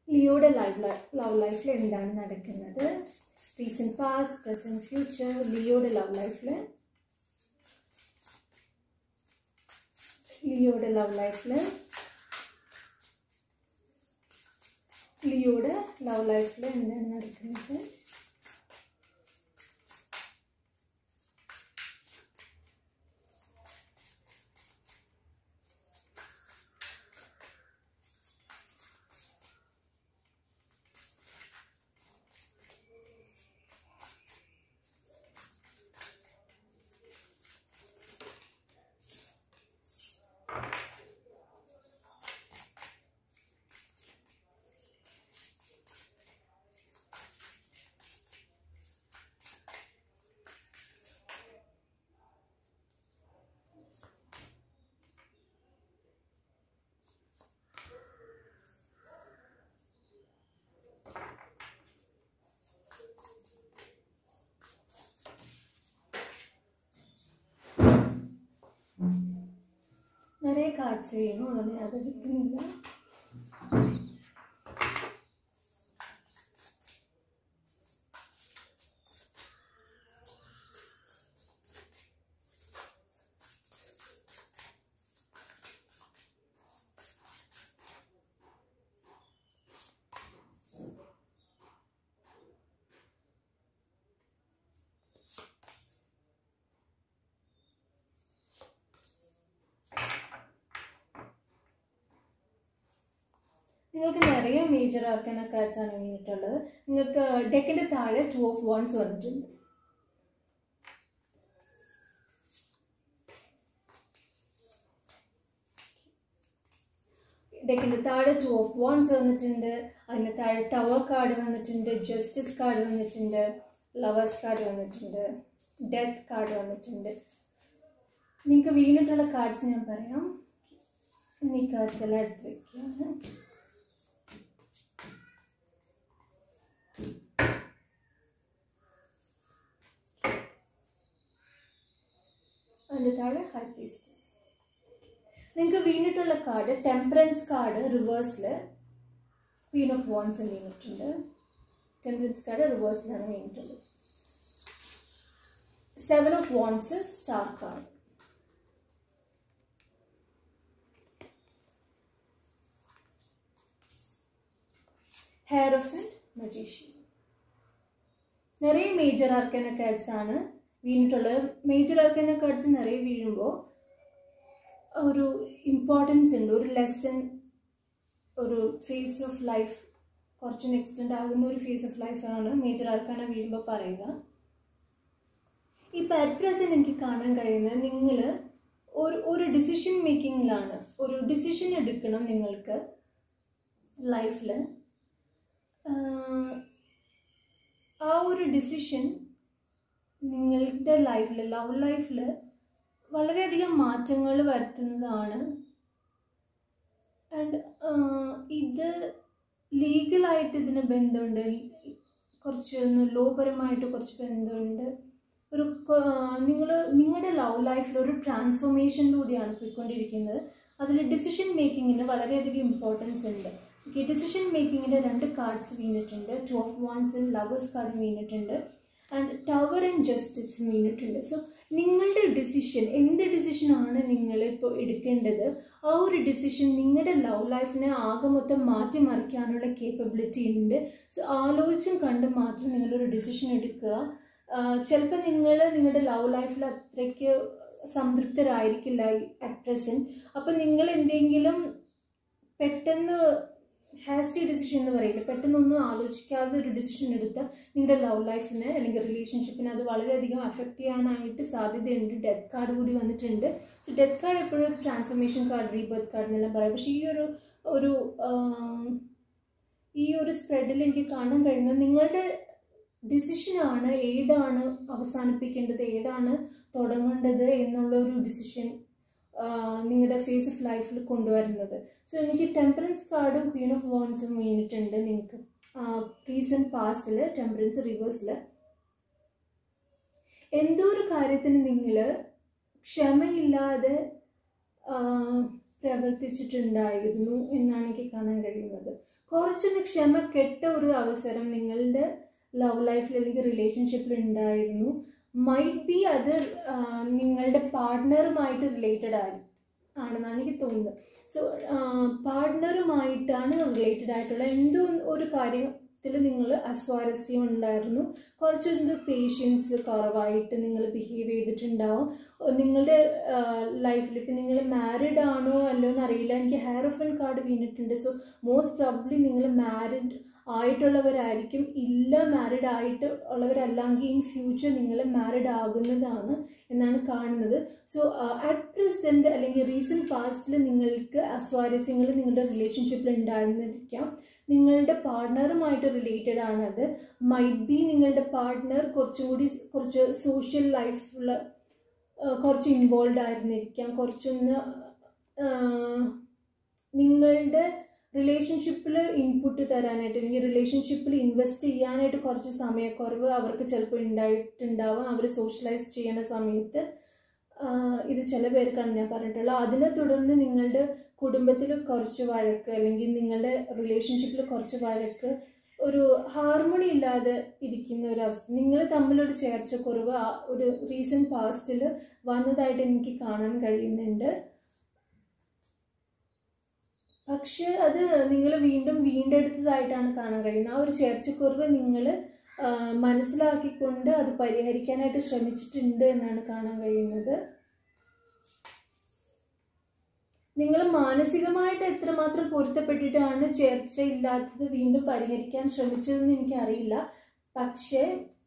ലിയോയുടെ life love ലൈഫിൽ എന്താണ് നടക്കുന്നത് റീസെൻറ്റ് പാസ്റ്റ് പ്രസൻറ്റ് ഫ്യൂച്ചർ ലിയോയുടെ ലവ് ലൈഫിൽ ലിയോയുടെ ലവ് ലൈഫിൽ ലിയോയുടെ ലവ് ലൈഫിൽ എന്താണ് നടക്കുന്നത് நிறைய கார்ட்ஸ் வேணும் அதில் அதை விற்கணுங்களா നിങ്ങൾക്ക് നിറയെ മേജർ ആർക്കാന കാർഡ്സ് ആണ് വീണിട്ടുള്ളത് നിങ്ങൾക്ക് ഡെക്കിന്റെ താഴെ ടു ഓഫ് വൺസ് വന്നിട്ടുണ്ട് ഡെക്കിന്റെ താഴെ ടു ഓഫ് വൺസ് വന്നിട്ടുണ്ട് അതിന് താഴെ ടവർ കാർഡ് വന്നിട്ടുണ്ട് ജസ്റ്റിസ് കാർഡ് വന്നിട്ടുണ്ട് ലവേഴ്സ് കാർഡ് വന്നിട്ടുണ്ട് ഡെത്ത് കാർഡ് വന്നിട്ടുണ്ട് നിങ്ങൾക്ക് വീണിട്ടുള്ള കാർഡ്സ് ഞാൻ പറയാം ഈ കാർഡ്സ് എല്ലാം എടുത്ത് വെക്കുകയാണ് അതിൻ്റെ താഴെ ഹൈ പ്രീസ്റ്റസ് നിങ്ങൾക്ക് വീണിട്ടുള്ള കാർഡ് ടെമ്പറൻസ് കാർഡ് റിവേഴ്സിൽ ക്വീൻ ഓഫ് വോൺസ് വീണിട്ടുണ്ട് ടെമ്പറൻസ് കാർഡ് റിവേഴ്സിലാണ് വീണിട്ടുള്ളത് seven of wands star card hierophant magician നിറയെ മേജർ ആർക്കന കാർഡ്സ് ആണ് വീണിട്ടുള്ളത് മേജർ ആർക്കന കാർഡ്സ് നിറയെ വീഴുമ്പോൾ ഒരു ഇമ്പോർട്ടൻസ് ഉണ്ട് ഒരു ലെസൺ ഒരു ഫേസ് ഓഫ് ലൈഫ് കുറച്ചൊന്ന് എക്സ്റ്റെൻഡ് ആകുന്ന ഒരു ഫേസ് ഓഫ് ലൈഫാണ് മേജർ ആർക്കാന വീഴുമ്പോൾ പറയുക ഇപ്പോൾ അറ്റ് പ്രസൻറ്റ് എനിക്ക് കാണാൻ കഴിയുന്നത് നിങ്ങൾ ഒരു ഒരു ഡിസിഷൻ മേക്കിങ്ങിലാണ് ഒരു ഡിസിഷൻ എടുക്കണം നിങ്ങൾക്ക് ലൈഫിൽ ആ ഒരു ഡിസിഷൻ നിങ്ങളുടെ ലൈഫിൽ ലവ് ലൈഫിൽ വളരെയധികം മാറ്റങ്ങൾ വരുത്തുന്നതാണ് ആൻഡ് ഇത് ലീഗലായിട്ട് ഇതിന് ബന്ധമുണ്ട് കുറച്ച് ഒന്ന് ലോപരമായിട്ട് കുറച്ച് ബന്ധമുണ്ട് ഒരു നിങ്ങൾ നിങ്ങളുടെ ലവ് ലൈഫിൽ ഒരു ട്രാൻസ്ഫോർമേഷനിലൂടെയാണ് പോയിക്കൊണ്ടിരിക്കുന്നത് അതിൽ ഡിസിഷൻ മേക്കിങ്ങിന് വളരെയധികം ഇമ്പോർട്ടൻസ് ഉണ്ട് ഓക്കെ ഡിസിഷൻ മേക്കിങ്ങിൻ്റെ രണ്ട് കാർഡ്സ് വീണിട്ടുണ്ട് two of wands lovers card വീണിട്ടുണ്ട് ആൻഡ് ടവർ ആൻഡ് ജസ്റ്റിസ് വീണിട്ടുണ്ട് സോ നിങ്ങളുടെ ഡിസിഷൻ എന്ത് ഡിസിഷനാണ് നിങ്ങൾ ഇപ്പോൾ എടുക്കേണ്ടത് ആ ഒരു ഡിസിഷൻ നിങ്ങളുടെ ലവ് ലൈഫിനെ ആകെ മൊത്തം മാറ്റിമറിക്കാനുള്ള കേപ്പബിലിറ്റി ഉണ്ട് സോ ആലോചിച്ചും കണ്ട് മാത്രം നിങ്ങളൊരു ഡിസിഷൻ എടുക്കുക ചിലപ്പോൾ നിങ്ങൾ നിങ്ങളുടെ ലവ് ലൈഫിൽ അത്രയ്ക്ക് സംതൃപ്തരായിരിക്കില്ല അറ്റ് പ്രസൻറ്റ് അപ്പം നിങ്ങൾ എന്തെങ്കിലും പെട്ടെന്ന് ഹാസ്റ്റി ഡിസിഷൻ എന്ന് പറയില്ല പെട്ടെന്നൊന്നും ആലോചിക്കാതെ ഒരു ഡിസിഷൻ എടുത്താൽ നിങ്ങളുടെ ലവ് ലൈഫിനെ അല്ലെങ്കിൽ റിലേഷൻഷിപ്പിനെ അത് വളരെയധികം അഫക്റ്റ് ചെയ്യാനായിട്ട് സാധ്യതയുണ്ട് ഡെത്ത് കാർഡ് കൂടി വന്നിട്ടുണ്ട് സോ ഡെത്ത് കാർഡ് എപ്പോഴും ഒരു ട്രാൻസ്ഫോർമേഷൻ കാർഡ് റീബർത്ത് കാർഡ് എന്നെല്ലാം പറയാം പക്ഷേ ഈ ഒരു ഒരു ഈ ഒരു സ്പ്രെഡിൽ എനിക്ക് കാണാൻ കഴിയുന്നത് നിങ്ങളുടെ ഡിസിഷനാണ് ഏതാണ് അവസാനിപ്പിക്കേണ്ടത് ഏതാണ് തുടങ്ങേണ്ടത് എന്നുള്ള ഒരു ഡിസിഷൻ നിങ്ങളുടെ ഫേസ് ഓഫ് ലൈഫിൽ കൊണ്ടുവരുന്നത് സോ എനിക്ക് ടെമ്പറൻസ് കാർഡും ക്വീൻ ഓഫ് വോൺസും വീണിട്ടുണ്ട് നിങ്ങൾക്ക് റീസെൻറ്റ് പാസ്റ്റിൽ ടെമ്പറൻസ് റിവേഴ്സിൽ എന്തോ ഒരു കാര്യത്തിന് നിങ്ങൾ ക്ഷമയില്ലാതെ പ്രവർത്തിച്ചിട്ടുണ്ടായിരുന്നു എന്നാണ് എനിക്ക് കാണാൻ കഴിയുന്നത് കുറച്ചൊന്ന് ക്ഷമ കെട്ട ഒരു അവസരം നിങ്ങളുടെ ലവ് ലൈഫിൽ അല്ലെങ്കിൽ റിലേഷൻഷിപ്പിൽ ഉണ്ടായിരുന്നു മൈറ്റ് ബി അത് ആ, നിങ്ങളുടെ പാർട്ട്ണറുമായിട്ട് റിലേറ്റഡ് ആയി ആണെന്നാണ് എനിക്ക് തോന്നുന്നത് സോ പാർട്ട്ണറുമായിട്ടാണ് റിലേറ്റഡ് ആയിട്ടുള്ള എന്തോ ഒരു കാര്യത്തിൽ നിങ്ങൾ അസ്വാരസ്യം ഉണ്ടായിരുന്നു കുറച്ച് എന്തോ പേഷ്യൻസ് കുറവായിട്ട് നിങ്ങൾ ബിഹേവ് ചെയ്തിട്ടുണ്ടാവും നിങ്ങളുടെ ലൈഫിൽ ഇപ്പം നിങ്ങൾ മാരിഡ് ആണോ അല്ലോ എന്നറിയില്ല എനിക്ക് ഹെയർ ഓഫ് ആൻഡ് കാർഡ് വീണിട്ടുണ്ട് സോ മോസ്റ്റ് പ്രോബ്ലി നിങ്ങൾ മാരിഡ് ആയിട്ടുള്ളവരായിരിക്കും ഇല്ല മാരിഡ് ആയിട്ട് ഉള്ളവരല്ലെങ്കിൽ ഇൻ ഫ്യൂച്ചർ നിങ്ങൾ മാരിഡ് ആകുന്നതാണ് എന്നാണ് കാണുന്നത് സോ അറ്റ് പ്രസൻറ്റ് അല്ലെങ്കിൽ റീസെൻറ്റ് പാസ്റ്റിൽ നിങ്ങൾക്ക് അസ്വാരസ്യങ്ങൾ നിങ്ങളുടെ റിലേഷൻഷിപ്പിൽ ഉണ്ടായിരുന്നിരിക്കാം നിങ്ങളുടെ പാർട്ട്ണറുമായിട്ട് റിലേറ്റഡ് ആണത് മൈറ്റ് ബി നിങ്ങളുടെ പാർട്ട്ണർ കുറച്ചും കൂടി കുറച്ച് സോഷ്യൽ ലൈഫിൽ കുറച്ച് ഇൻവോൾവ് ആയിരുന്നിരിക്കാം കുറച്ചൊന്ന് ആ, നിങ്ങളുടെ റിലേഷൻഷിപ്പിൽ ഇൻപുട്ട് തരാനായിട്ട് അല്ലെങ്കിൽ റിലേഷൻഷിപ്പിൽ ഇൻവെസ്റ്റ് ചെയ്യാനായിട്ട് കുറച്ച് സമയക്കുറവ് അവർക്ക് ചിലപ്പോൾ ഉണ്ടായിട്ടുണ്ടാവാം അവർ സോഷ്യലൈസ് ചെയ്യുന്ന സമയത്ത് ആ, ഇത് ചില പേർക്കാണ് ഞാൻ പറഞ്ഞിട്ടുള്ളത് അതിനെ തുടർന്ന് നിങ്ങളുടെ കുടുംബത്തിൽ കുറച്ച് വഴക്ക് അല്ലെങ്കിൽ നിങ്ങളുടെ റിലേഷൻഷിപ്പിൽ കുറച്ച് വഴക്ക് ഒരു ഹാർമണി ഇല്ലാതെ ഇരിക്കുന്ന ഒരു അവസ്ഥ നിങ്ങൾ തമ്മിലൊരു ചേർച്ചക്കുറവ് ആ ഒരു റീസെൻറ്റ് പാസ്റ്റിൽ വന്നതായിട്ട് എനിക്ക് കാണാൻ കഴിയുന്നുണ്ട് പക്ഷെ അത് നിങ്ങൾ വീണ്ടും വീണ്ടെടുത്തതായിട്ടാണ് കാണാൻ കഴിയുന്നത് ആ ഒരു ചേർച്ചക്കുറവ് നിങ്ങൾ മനസ്സിലാക്കിക്കൊണ്ട് അത് പരിഹരിക്കാനായിട്ട് ശ്രമിച്ചിട്ടുണ്ട് എന്നാണ് കാണാൻ കഴിയുന്നത് നിങ്ങൾ മാനസികമായിട്ട് എത്രമാത്രം പൊരുത്തപ്പെട്ടിട്ടാണ് ചേർച്ചയില്ലാത്തത് വീണ്ടും പരിഹരിക്കാൻ ശ്രമിച്ചതെന്ന് എനിക്കറിയില്ല പക്ഷേ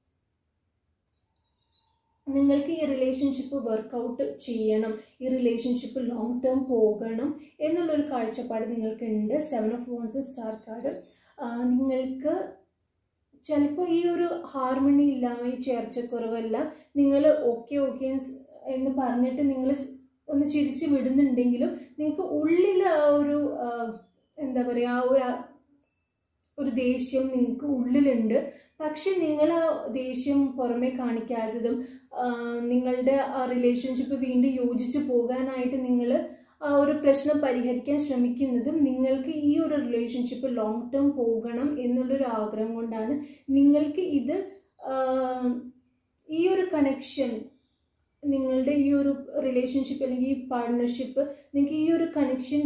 നിങ്ങൾക്ക് ഈ റിലേഷൻഷിപ്പ് വർക്കൗട്ട് ചെയ്യണം ഈ റിലേഷൻഷിപ്പ് ലോങ് ടേം പോകണം എന്നുള്ളൊരു കാഴ്ചപ്പാട് നിങ്ങൾക്കുണ്ട് seven of wands star card നിങ്ങൾക്ക് ചിലപ്പോൾ ഈ ഒരു ഹാർമണി ഇല്ലാമ ഈ ചേർച്ചക്കുറവെല്ലാം നിങ്ങൾ ഓക്കെ ഓക്കെ എന്ന് പറഞ്ഞിട്ട് നിങ്ങൾ ഒന്ന് ചിരിച്ച് വിടുന്നുണ്ടെങ്കിലും നിങ്ങൾക്ക് ഉള്ളിൽ ആ ഒരു ആ, എന്താ പറയുക ആ ഒരു ഒരു ദേഷ്യം നിങ്ങൾക്ക് ഉള്ളിലുണ്ട് പക്ഷെ നിങ്ങൾ ആ ദേഷ്യം പുറമേ കാണിക്കാത്തതും ആ, നിങ്ങളുടെ ആ റിലേഷൻഷിപ്പ് വീണ്ടും യോജിച്ച് പോകാനായിട്ട് നിങ്ങൾ ആ ഒരു പ്രശ്നം പരിഹരിക്കാൻ ശ്രമിക്കുന്നതും നിങ്ങൾക്ക് ഈ ഒരു റിലേഷൻഷിപ്പ് ലോങ് ടേം പോകണം എന്നുള്ളൊരു ആഗ്രഹം കൊണ്ടാണ് നിങ്ങൾക്ക് ഇത് ആ, ഈ ഒരു കണക്ഷൻ നിങ്ങളുടെ ഈ ഒരു റിലേഷൻഷിപ്പ് അല്ലെങ്കിൽ ഈ പാർട്ട്ണർഷിപ്പ് നിങ്ങൾക്ക് ഈ ഒരു കണക്ഷൻ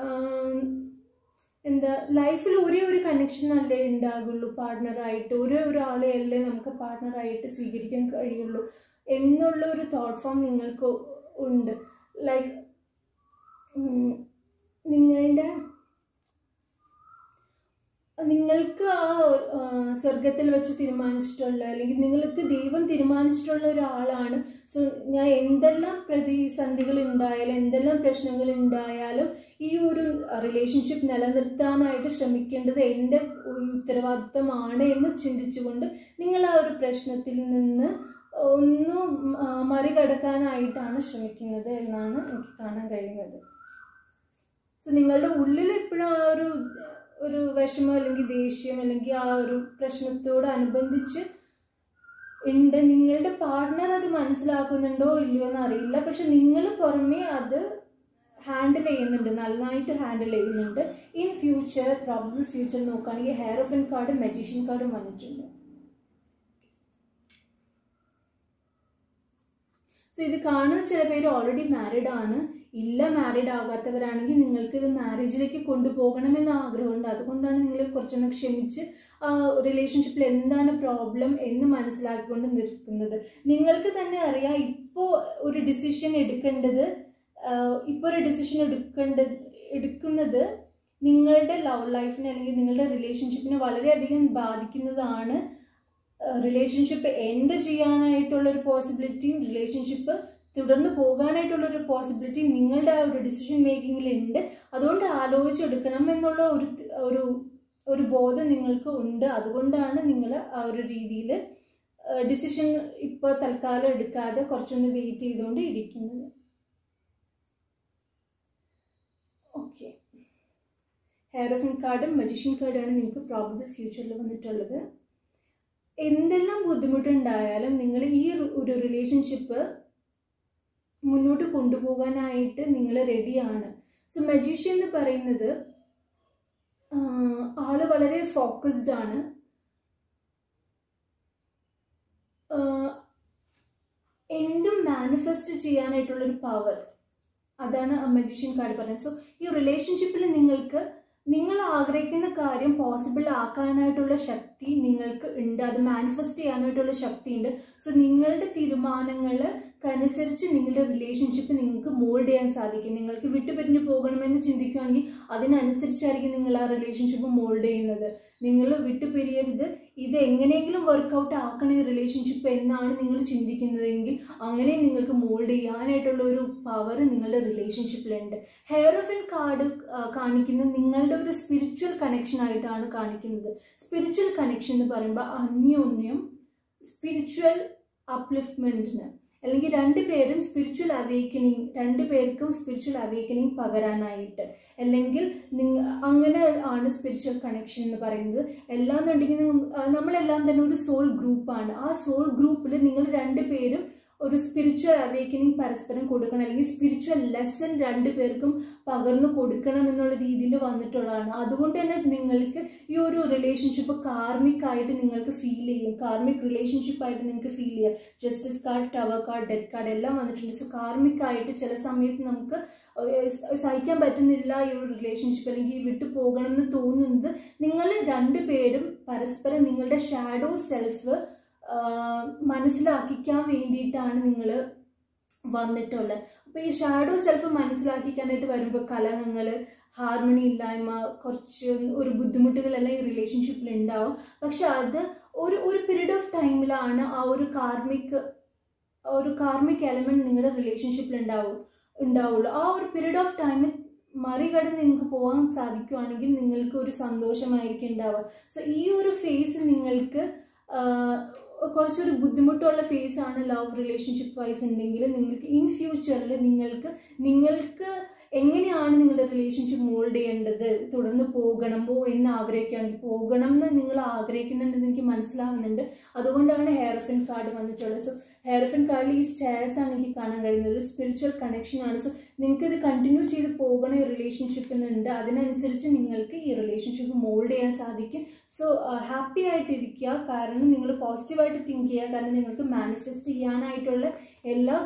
എന്താ ലൈഫിൽ ഒരേ ഒരു കണക്ഷൻ അല്ലേ ഉണ്ടാകുള്ളൂ പാർട്ട്ണറായിട്ട് ഒരേ ഒരാളെ അല്ലേ നമുക്ക് പാർട്ട്ണറായിട്ട് സ്വീകരിക്കാൻ കഴിയുള്ളൂ എന്നുള്ള ഒരു തോട്ട് ഫോം നിങ്ങൾക്ക് ഉണ്ട് ലൈക്ക് നിങ്ങളുടെ നിങ്ങൾക്ക് ആ ആ, സ്വർഗത്തിൽ വെച്ച് തീരുമാനിച്ചിട്ടുള്ള അല്ലെങ്കിൽ നിങ്ങൾക്ക് ദൈവം തീരുമാനിച്ചിട്ടുള്ള ഒരാളാണ് സോ ഞാൻ എന്തെല്ലാം പ്രതിസന്ധികൾ ഉണ്ടായാലും എന്തെല്ലാം പ്രശ്നങ്ങൾ ഉണ്ടായാലും ഈ ഒരു റിലേഷൻഷിപ്പ് നിലനിർത്താനായിട്ട് ശ്രമിക്കേണ്ടത് എൻ്റെ ഒരു ഉത്തരവാദിത്തമാണ് എന്ന് ചിന്തിച്ചുകൊണ്ട് നിങ്ങൾ ആ ഒരു പ്രശ്നത്തിൽ നിന്ന് ഒന്ന് ആ, മറികടക്കാനായിട്ടാണ് ശ്രമിക്കുന്നത് എന്നാണ് എനിക്ക് കാണാൻ കഴിയുന്നത് സോ നിങ്ങളുടെ ഉള്ളിൽ എപ്പോഴും ആ ഒരു ഒരു വിഷമം അല്ലെങ്കിൽ ദേഷ്യം അല്ലെങ്കിൽ ആ ഒരു പ്രശ്നത്തോട് അനുബന്ധിച്ച് ഉണ്ട് നിങ്ങളുടെ പാർട്ട്ണർ അത് മനസ്സിലാക്കുന്നുണ്ടോ ഇല്ലയോ എന്ന് അറിയില്ല പക്ഷെ നിങ്ങൾ പുറമേ അത് ഹാൻഡിൽ ചെയ്യുന്നുണ്ട് നന്നായിട്ട് ഹാൻഡിൽ ചെയ്യുന്നുണ്ട് ഇൻ ഫ്യൂച്ചർ പ്രോബബിൾ ഫ്യൂച്ചർ നോക്കുകയാണെങ്കിൽ ഹെയർ ഓഫ് എൻ കാർഡും മജീഷ്യൻ കാർഡും വന്നിട്ടുണ്ട് സോ ഇത് കാണുന്ന ചില പേര് ഓൾറെഡി മാരീഡ് ആണ് ഇല്ല മാരീഡ് ആകാത്തവരാണെങ്കിൽ നിങ്ങൾക്ക് ഇത് മാരേജിലേക്ക് കൊണ്ടുപോകണമെന്ന് ആഗ്രഹമുണ്ട് അതുകൊണ്ടാണ് നിങ്ങൾ കുറച്ചൊന്ന് ക്ഷമിച്ച് ആ റിലേഷൻഷിപ്പിൽ എന്താണ് പ്രോബ്ലം എന്ന് മനസ്സിലാക്കിക്കൊണ്ട് നിൽക്കുന്നത് നിങ്ങൾക്ക് തന്നെ അറിയാം ഇപ്പോൾ ഒരു ഡിസിഷൻ എടുക്കേണ്ടത് ഇപ്പോൾ ഒരു ഡിസിഷൻ എടുക്കേണ്ട എടുക്കുന്നത് നിങ്ങളുടെ ലവ് ലൈഫിനെ അല്ലെങ്കിൽ നിങ്ങളുടെ റിലേഷൻഷിപ്പിനെ വളരെയധികം ബാധിക്കുന്നതാണ് റിലേഷൻഷിപ്പ് എൻഡ് ചെയ്യാനായിട്ടുള്ള ഒരു പോസിബിലിറ്റിയും റിലേഷൻഷിപ്പ് തുടർന്ന് പോകാനായിട്ടുള്ള ഒരു പോസിബിലിറ്റി നിങ്ങളുടെ ആ ഒരു ഡിസിഷൻ മേക്കിങ്ങിൽ ഉണ്ട് അതുകൊണ്ട് ആലോചിച്ചെടുക്കണം എന്നുള്ള ഒരു ഒരു ഒരു ബോധം നിങ്ങൾക്ക് ഉണ്ട് അതുകൊണ്ടാണ് നിങ്ങൾ ആ ഒരു രീതിയിൽ ഡിസിഷൻ ഇപ്പോൾ തൽക്കാലം എടുക്കാതെ കുറച്ചൊന്ന് വെയിറ്റ് ചെയ്തുകൊണ്ട് ഇരിക്കുന്നത് ഓക്കെ ഹെയർ ഓഫ് കാർഡും മജീഷ്യൻ കാർഡാണ് നിങ്ങൾക്ക് പ്രോബ്ലം ഫ്യൂച്ചറിൽ വന്നിട്ടുള്ളത് എന്തെല്ലാം ബുദ്ധിമുട്ടുണ്ടായാലും നിങ്ങൾ ഈ ഒരു റിലേഷൻഷിപ്പ് മുന്നോട്ട് കൊണ്ടുപോകാനായിട്ട് നിങ്ങൾ റെഡിയാണ് സോ മജീഷ്യൻ എന്ന് പറയുന്നത് ആൾ വളരെ ഫോക്കസ്ഡ് ആണ് ആഹ് എന്തും മാനിഫെസ്റ്റ് ചെയ്യാനായിട്ടുള്ളൊരു പവർ അതാണ് മജീഷ്യൻ കാർഡ് പറയുന്നത് സോ ഈ റിലേഷൻഷിപ്പിൽ നിങ്ങൾക്ക് നിങ്ങൾ ആഗ്രഹിക്കുന്ന കാര്യം പോസിബിൾ ആക്കാനായിട്ടുള്ള ശക്തി നിങ്ങൾക്ക് ഉണ്ട് അത് മാനിഫെസ്റ്റ് ചെയ്യാനായിട്ടുള്ള ശക്തി ഉണ്ട് സോ നിങ്ങളുടെ തീരുമാനങ്ങൾക്കനുസരിച്ച് നിങ്ങളുടെ റിലേഷൻഷിപ്പ് നിങ്ങൾക്ക് മോൾഡ് ചെയ്യാൻ സാധിക്കും നിങ്ങൾക്ക് വിട്ടുപിരിഞ്ഞു പോകണമെന്ന് ചിന്തിക്കുകയാണെങ്കിൽ അതിനനുസരിച്ചായിരിക്കും നിങ്ങൾ ആ റിലേഷൻഷിപ്പ് മോൾഡ് ചെയ്യുന്നത് നിങ്ങൾ വിട്ടുപിരിയരുത് ഇത് എങ്ങനെയെങ്കിലും വർക്കൗട്ട് ആക്കണ ഈ റിലേഷൻഷിപ്പ് എന്നാണ് നിങ്ങൾ ചിന്തിക്കുന്നതെങ്കിൽ അങ്ങനെ നിങ്ങൾക്ക് മോൾഡ് ചെയ്യാനായിട്ടുള്ള ഒരു പവർ നിങ്ങളുടെ റിലേഷൻഷിപ്പിലുണ്ട് ഹെയർ ഓഫ് എൻ കാർഡ് കാണിക്കുന്ന നിങ്ങളുടെ ഒരു സ്പിരിച്വൽ കണക്ഷൻ ആയിട്ടാണ് കാണിക്കുന്നത് സ്പിരിച്വൽ കണക്ഷൻ എന്ന് പറയുമ്പോൾ അന്യോന്യം സ്പിരിച്വൽ അപ്ലിഫ്റ്റ്മെൻറ്റിന് അല്ലെങ്കിൽ രണ്ടുപേരും സ്പിരിച്വൽ അവേക്കനിങ് രണ്ടു പേർക്കും സ്പിരിച്വൽ അവേക്കനിങ് പകരാനായിട്ട് അല്ലെങ്കിൽ നിങ്ങ അങ്ങനെ ആണ് സ്പിരിച്വൽ കണക്ഷൻ എന്ന് പറയുന്നത് എല്ലാം എന്നുണ്ടെങ്കിൽ നമ്മളെല്ലാം തന്നെ ഒരു സോൾ ഗ്രൂപ്പാണ് ആ സോൾ ഗ്രൂപ്പിൽ നിങ്ങൾ രണ്ടുപേരും ഒരു സ്പിരിച്വൽ അവേക്കനിങ് പരസ്പരം കൊടുക്കണം അല്ലെങ്കിൽ സ്പിരിച്വൽ ലെസൺ രണ്ടു പേർക്കും പകർന്നു കൊടുക്കണം എന്നുള്ള രീതിയിൽ വന്നിട്ടുള്ളതാണ് അതുകൊണ്ട് തന്നെ നിങ്ങൾക്ക് ഈ ഒരു റിലേഷൻഷിപ്പ് കാർമിക് ആയിട്ട് നിങ്ങൾക്ക് ഫീൽ ചെയ്യും കാർമിക് റിലേഷൻഷിപ്പ് ആയിട്ട് നിങ്ങൾക്ക് ഫീൽ ചെയ്യാം justice card tower card death card എല്ലാം വന്നിട്ടുണ്ട് സോ കാർമിക് ആയിട്ട് ചില സമയത്ത് നമുക്ക് സഹിക്കാൻ പറ്റുന്നില്ല ഈ ഒരു റിലേഷൻഷിപ്പ് അല്ലെങ്കിൽ വിട്ടു പോകണം എന്ന് തോന്നുന്നത് നിങ്ങൾ രണ്ടുപേരും പരസ്പരം നിങ്ങളുടെ ഷാഡോ സെൽഫ് മനസ്സിലാക്കിക്കാൻ വേണ്ടിയിട്ടാണ് നിങ്ങൾ വന്നിട്ടുള്ളത് അപ്പോൾ ഈ ഷാഡോ സെൽഫ് മനസ്സിലാക്കിക്കാനായിട്ട് വരുമ്പോൾ കലഹങ്ങൾ ഹാർമണി ഇല്ലായ്മ കുറച്ച് ഒരു ബുദ്ധിമുട്ടുകളെല്ലാം ഈ റിലേഷൻഷിപ്പിൽ ഉണ്ടാവും പക്ഷെ അത് ഒരു ഒരു പീരീഡ് ഓഫ് ടൈമിലാണ് ആ ഒരു കാർമിക് ഒരു കാർമിക് എലമെന്റ് നിങ്ങളുടെ റിലേഷൻഷിപ്പിൽ ഉണ്ടാവും ഉണ്ടാവുള്ളൂ ആ ഒരു പീരീഡ് ഓഫ് ടൈമിൽ മറികടന്ന് നിങ്ങൾക്ക് പോകാൻ സാധിക്കുവാണെങ്കിൽ നിങ്ങൾക്ക് ഒരു സന്തോഷമായിരിക്കും ഉണ്ടാവുക സോ ഈ ഒരു ഫേസ് നിങ്ങൾക്ക് കുറച്ചൊരു ബുദ്ധിമുട്ടുള്ള ഫേസ് ആണ് ലവ് റിലേഷൻഷിപ്പ് വൈസ് ഉണ്ടെങ്കിൽ നിങ്ങൾക്ക് ഇൻ ഫ്യൂച്ചറിൽ നിങ്ങൾക്ക് നിങ്ങൾക്ക് എങ്ങനെയാണ് നിങ്ങളുടെ റിലേഷൻഷിപ്പ് മോൾഡ് ചെയ്യേണ്ടത് തുടർന്ന് പോകണമോ എന്ന് ആഗ്രഹിക്കുകയാണെങ്കിൽ പോകണം എന്ന് നിങ്ങൾ ആഗ്രഹിക്കുന്നുണ്ടെന്ന് എനിക്ക് മനസ്സിലാവുന്നുണ്ട് അതുകൊണ്ടാണ് ഹെയർഫിൻ കാർഡ് വന്നിട്ടുള്ളത് സോ ഹെയർഫിൻ കാർഡിൽ ഈ സ്റ്റേഴ്സ് ആണ് എനിക്ക് കാണാൻ കഴിയുന്നത് ഒരു സ്പിരിച്വൽ കണക്ഷൻ ആണ് സോ നിങ്ങൾക്ക് ഇത് കണ്ടിന്യൂ ചെയ്ത് പോകണം ഈ റിലേഷൻഷിപ്പ് എന്നുണ്ട് അതിനനുസരിച്ച് നിങ്ങൾക്ക് ഈ റിലേഷൻഷിപ്പ് മോൾഡ് ചെയ്യാൻ സാധിക്കും സോ ഹാപ്പി ആയിട്ടിരിക്കുക കാരണം നിങ്ങൾ പോസിറ്റീവായിട്ട് തിങ്ക് ചെയ്യുക കാരണം നിങ്ങൾക്ക് മാനിഫെസ്റ്റ് ചെയ്യാനായിട്ടുള്ള എല്ലാ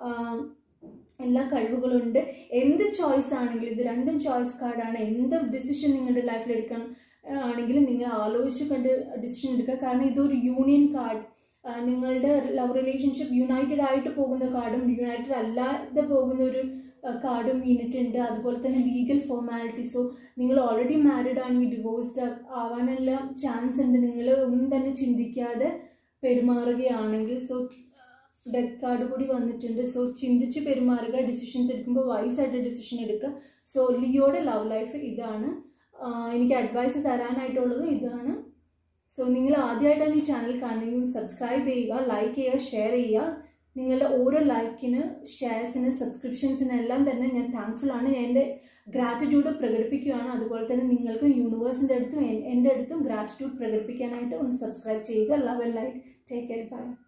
എല്ലാ കഴിവുകളുണ്ട് എന്ത് ചോയ്സ് ആണെങ്കിലും ഇത് രണ്ടും ചോയ്സ് കാർഡാണ് എന്ത് ഡിസിഷൻ നിങ്ങളുടെ ലൈഫിൽ എടുക്കാൻ ആണെങ്കിലും നിങ്ങൾ ആലോചിച്ച് കണ്ട് ഡിസിഷൻ എടുക്കുക കാരണം ഇതൊരു യൂണിയൻ കാർഡ് നിങ്ങളുടെ ലവ് റിലേഷൻഷിപ്പ് യുണൈറ്റഡ് ആയിട്ട് പോകുന്ന കാർഡും യുണൈറ്റഡ് അല്ലാതെ പോകുന്ന ഒരു കാർഡും വീണിട്ടുണ്ട് അതുപോലെ തന്നെ ലീഗൽ ഫോർമാലിറ്റീസോ നിങ്ങൾ ഓൾറെഡി മാരീഡ് ആണെങ്കിൽ ഡിവോഴ്സ്ഡ് ആവാനുള്ള ചാൻസ് ഉണ്ട് നിങ്ങൾ ഒന്നും തന്നെ ചിന്തിക്കാതെ പെരുമാറുകയാണെങ്കിൽ സോ ഡെത്ത് കാർഡ് കൂടി വന്നിട്ടുണ്ട് സോ ചിന്തിച്ച് പെരുമാറുക ഡിസിഷൻസ് എടുക്കുമ്പോൾ വൈസായിട്ട് ഡിസിഷൻ എടുക്കുക സോ ലിയോയുടെ ലവ് ലൈഫ് ഇതാണ് എനിക്ക് അഡ്വൈസ് തരാനായിട്ടുള്ളതും ഇതാണ് സോ നിങ്ങൾ ആദ്യമായിട്ടാണ് ഈ ചാനൽ കാണുന്നെങ്കിൽ സബ്സ്ക്രൈബ് ചെയ്യുക ലൈക്ക് ചെയ്യുക ഷെയർ ചെയ്യുക നിങ്ങളുടെ ഓരോ ലൈക്കിന് ഷെയർസിന് സബ്സ്ക്രിപ്ഷൻസിന് എല്ലാം തന്നെ ഞാൻ താങ്ക്ഫുൾ ആണ് ഞാൻ എൻ്റെ ഗ്രാറ്റിറ്റ്യൂഡ് പ്രകടിപ്പിക്കുകയാണ് അതുപോലെ തന്നെ നിങ്ങൾക്കും യൂണിവേഴ്സിൻ്റെ അടുത്തും എൻ്റെ അടുത്തും ഗ്രാറ്റിറ്റ്യൂഡ് പ്രകടിപ്പിക്കാനായിട്ട് ഒന്ന് സബ്സ്ക്രൈബ് ചെയ്യുക love and light take care by